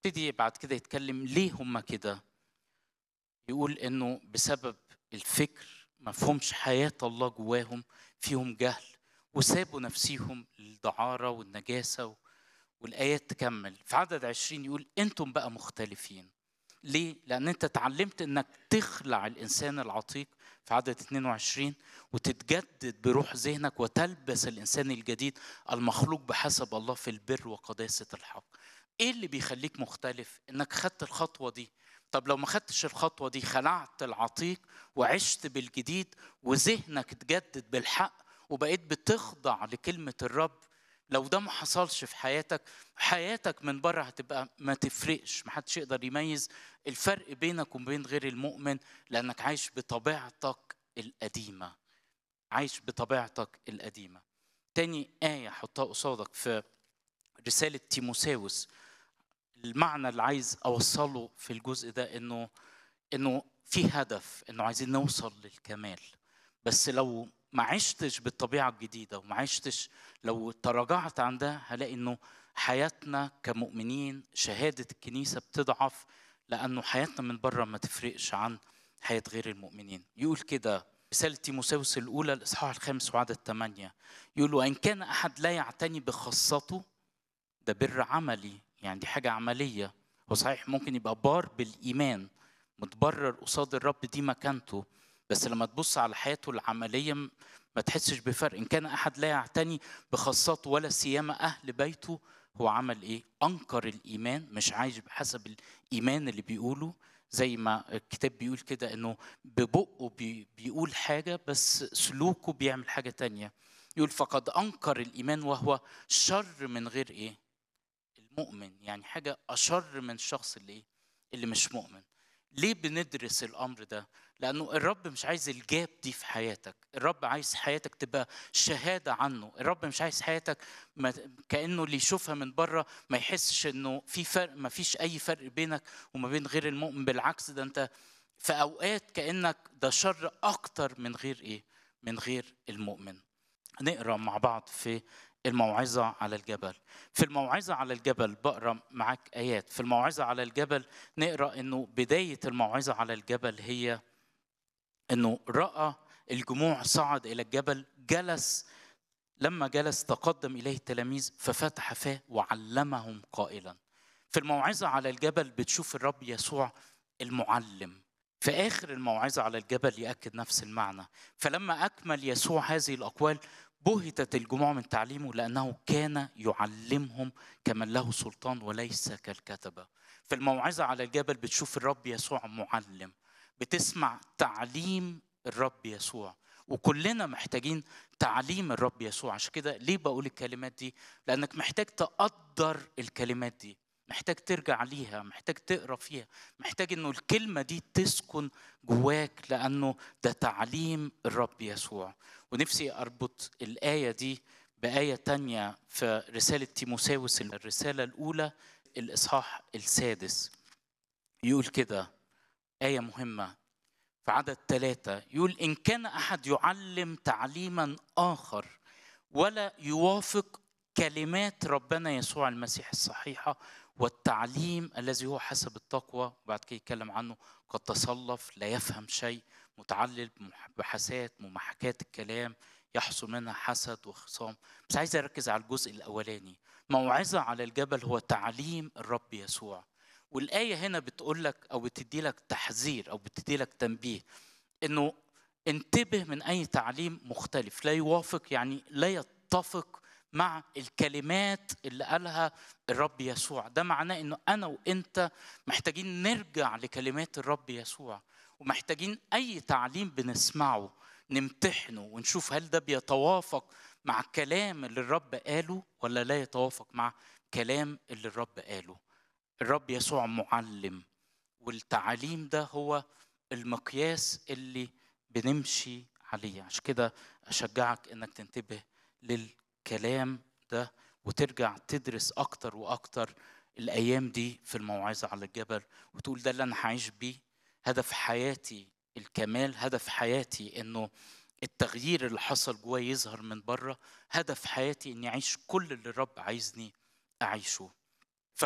ابتدي بعد كده يتكلم ليه هم كده يقول انه بسبب الفكر ما فهمش حياة الله جواهم فيهم جهل وسابوا نفسيهم للدعارة والنجاسة والآيات تكمل في عدد عشرين يقول أنتم بقى مختلفين ليه؟ لأن أنت اتعلمت أنك تخلع الإنسان العتيق في عدد 22 وتتجدد بروح ذهنك وتلبس الإنسان الجديد المخلوق بحسب الله في البر وقداسة الحق إيه اللي بيخليك مختلف؟ إنك خدت الخطوة دي طب لو ما خدتش الخطوة دي خلعت العتيق وعشت بالجديد وذهنك اتجدد بالحق وبقيت بتخضع لكلمة الرب لو ده ما حصلش في حياتك حياتك من بره هتبقى ما تفرقش ما حدش يقدر يميز الفرق بينك وبين غير المؤمن لانك عايش بطبيعتك القديمه عايش بطبيعتك القديمه تاني آية حطها قصادك في رسالة تيموساوس المعنى اللي عايز أوصله في الجزء ده إنه إنه في هدف إنه عايزين نوصل للكمال بس لو ما عشتش بالطبيعة الجديدة وما عشتش لو تراجعت عن ده هلاقي إنه حياتنا كمؤمنين شهادة الكنيسة بتضعف لأنه حياتنا من بره ما تفرقش عن حياة غير المؤمنين يقول كده رسالة تيموساوس الأولى الإصحاح الخامس وعدد ثمانية يقول وإن كان أحد لا يعتني بخاصته ده بر عملي يعني دي حاجة عملية هو صحيح ممكن يبقى بار بالإيمان متبرر قصاد الرب دي مكانته بس لما تبص على حياته العملية ما تحسش بفرق إن كان أحد لا يعتني بخاصته ولا سيما أهل بيته هو عمل إيه؟ أنكر الإيمان مش عايش بحسب الإيمان اللي بيقوله زي ما الكتاب بيقول كده إنه ببقه بي بيقول حاجة بس سلوكه بيعمل حاجة تانية يقول فقد أنكر الإيمان وهو شر من غير إيه؟ المؤمن يعني حاجة أشر من الشخص اللي إيه؟ اللي مش مؤمن ليه بندرس الامر ده لانه الرب مش عايز الجاب دي في حياتك الرب عايز حياتك تبقى شهاده عنه الرب مش عايز حياتك ما كانه اللي يشوفها من بره ما يحسش انه في فرق ما فيش اي فرق بينك وما بين غير المؤمن بالعكس ده انت في اوقات كانك ده شر اكتر من غير ايه من غير المؤمن نقرا مع بعض في الموعظة على الجبل في الموعظة على الجبل بقرا معاك آيات في الموعظة على الجبل نقرا إنه بداية الموعظة على الجبل هي إنه رأى الجموع صعد إلى الجبل جلس لما جلس تقدم إليه التلاميذ ففتح فاه وعلمهم قائلا في الموعظة على الجبل بتشوف الرب يسوع المعلم في آخر الموعظة على الجبل يأكد نفس المعنى فلما أكمل يسوع هذه الأقوال بهتت الجموع من تعليمه لأنه كان يعلمهم كمن له سلطان وليس كالكتبة في الموعظة على الجبل بتشوف الرب يسوع معلم بتسمع تعليم الرب يسوع وكلنا محتاجين تعليم الرب يسوع عشان كده ليه بقول الكلمات دي لأنك محتاج تقدر الكلمات دي محتاج ترجع ليها محتاج تقرا فيها محتاج انه الكلمه دي تسكن جواك لانه ده تعليم الرب يسوع ونفسي اربط الايه دي بايه تانية في رساله تيموساوس الرساله الاولى الاصحاح السادس يقول كده ايه مهمه في عدد ثلاثة يقول إن كان أحد يعلم تعليما آخر ولا يوافق كلمات ربنا يسوع المسيح الصحيحة والتعليم الذي هو حسب التقوى وبعد كده يتكلم عنه قد تصلف لا يفهم شيء متعلل بمحاسات ممحكات الكلام يحصل منها حسد وخصام بس عايز اركز على الجزء الاولاني موعظه على الجبل هو تعليم الرب يسوع والايه هنا بتقول لك او بتدي لك تحذير او بتدي لك تنبيه انه انتبه من اي تعليم مختلف لا يوافق يعني لا يتفق مع الكلمات اللي قالها الرب يسوع ده معناه انه انا وانت محتاجين نرجع لكلمات الرب يسوع ومحتاجين اي تعليم بنسمعه نمتحنه ونشوف هل ده بيتوافق مع الكلام اللي الرب قاله ولا لا يتوافق مع كلام اللي الرب قاله الرب يسوع معلم والتعليم ده هو المقياس اللي بنمشي عليه عشان كده اشجعك انك تنتبه لل الكلام ده وترجع تدرس اكتر واكتر الايام دي في الموعظه على الجبل وتقول ده اللي انا هعيش بيه هدف حياتي الكمال هدف حياتي انه التغيير اللي حصل جواي يظهر من بره هدف حياتي اني اعيش كل اللي الرب عايزني اعيشه